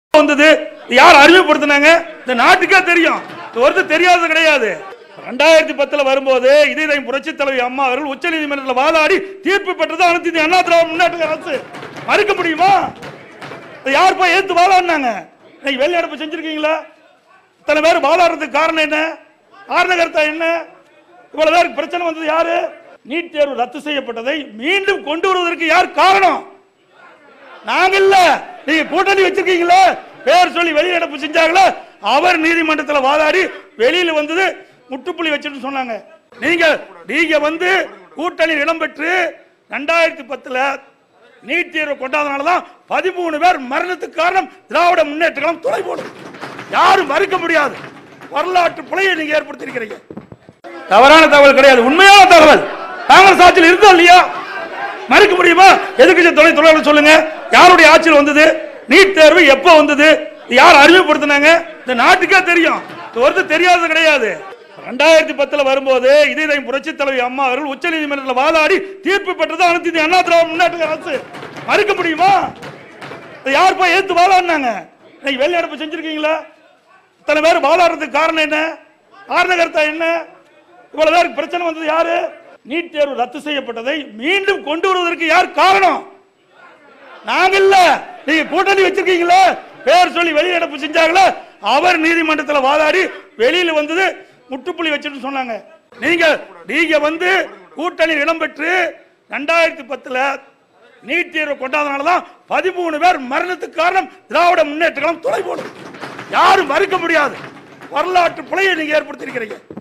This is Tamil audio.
வந்தது யார் அறிமுகப்படுத்தினாங்க இந்த நாட்டுக்கே தெரியும் இது ஒருத்தர் தெரியாதது கிடையாது ரெண்டாயிரத்தி பத்துல வரும்போது இதே தான் புரட்சி தலைவி அம்மா அவர்கள் உச்ச நீதிமன்றத்தில் வாதாடி தீர்ப்பு பெற்றது அனைத்து இந்திய அண்ணா திராவிட முன்னேற்ற அரசு மறுக்க முடியுமா இதை யார் போய் ஏத்து வாதாடினாங்க இன்னைக்கு வெளிநடப்பு செஞ்சிருக்கீங்களா இத்தனை பேர் வாதாடுறதுக்கு காரணம் என்ன காரண கருத்தா என்ன இவ்வளவு பேருக்கு பிரச்சனை வந்தது யாரு நீட் தேர்வு ரத்து செய்யப்பட்டதை மீண்டும் கொண்டு வருவதற்கு யார் காரணம் நாங்க இல்ல நீங்க கூட்டணி வச்சிருக்கீங்களா பேர் சொல்லி வெளிநடப்பு செஞ்சாங்களா அவர் நீதிமன்றத்தில் வாதாடி வெளியில வந்தது முட்டுப்புள்ளி வச்சுட்டு சொன்னாங்க நீங்க நீங்க வந்து கூட்டணி இடம்பெற்று ரெண்டாயிரத்தி பத்துல நீட் தேர்வு கொண்டாதனால தான் பதிமூணு பேர் மரணத்துக்கு காரணம் திராவிட முன்னேற்ற கழகம் துணை போடும் யாரும் மறுக்க முடியாது வரலாற்று பிழையை நீங்க ஏற்படுத்தியிருக்கிறீங்க தவறான தகவல் கிடையாது உண்மையான தகவல் காங்கிரஸ் ஆட்சியில் இருந்தோம் இல்லையா மறுக்க முடியுமா எதிர்க்கட்சி துணை தொழிலாளர் சொல்லுங்க யாருடைய ஆட்சியில் வந்தது நீட் தேர்வு எப்போ வந்தது இது யார் அறிமுகப்படுத்தினாங்க இந்த நாட்டுக்கே தெரியும் இது ஒருத்தர் தெரியாதது கிடையாது ரெண்டாயிரத்தி பத்துல வரும்போது இதே தான் புரட்சி தலைவி அம்மா அவர்கள் உச்ச நீதிமன்றத்தில் வாதாடி தீர்ப்பு பெற்றது அனைத்து இந்திய அண்ணா திராவிட முன்னேற்ற அரசு மறுக்க முடியுமா இதை யார் போய் ஏத்து வாதாடினாங்க இன்னைக்கு வெளிநடப்பு செஞ்சிருக்கீங்களா இத்தனை பேர் வாதாடுறதுக்கு காரணம் என்ன காரண கருத்தா என்ன இவ்வளவு பேருக்கு பிரச்சனை வந்தது யாரு நீட் தேர்வு ரத்து செய்யப்பட்டதை மீண்டும் கொண்டு வருவதற்கு யார் காரணம் நாங்க இல்ல நீங்க கூட்டணி வச்சிருக்கீங்களா பேர் சொல்லி வெளிநடப்பு செஞ்சாங்களா அவர் நீதிமன்றத்தில் வாதாடி வெளியில வந்தது முட்டுப்புள்ளி வச்சுட்டு சொன்னாங்க நீங்க நீங்க வந்து கூட்டணி இடம்பெற்று ரெண்டாயிரத்தி பத்துல நீட் தேர்வு கொண்டாதனால தான் பதிமூணு பேர் மரணத்துக்கு காரணம் திராவிட முன்னேற்ற கழகம் துணை போடும் யாரும் மறுக்க முடியாது வரலாற்று பிழையை நீங்க ஏற்படுத்தியிருக்கிறீங்க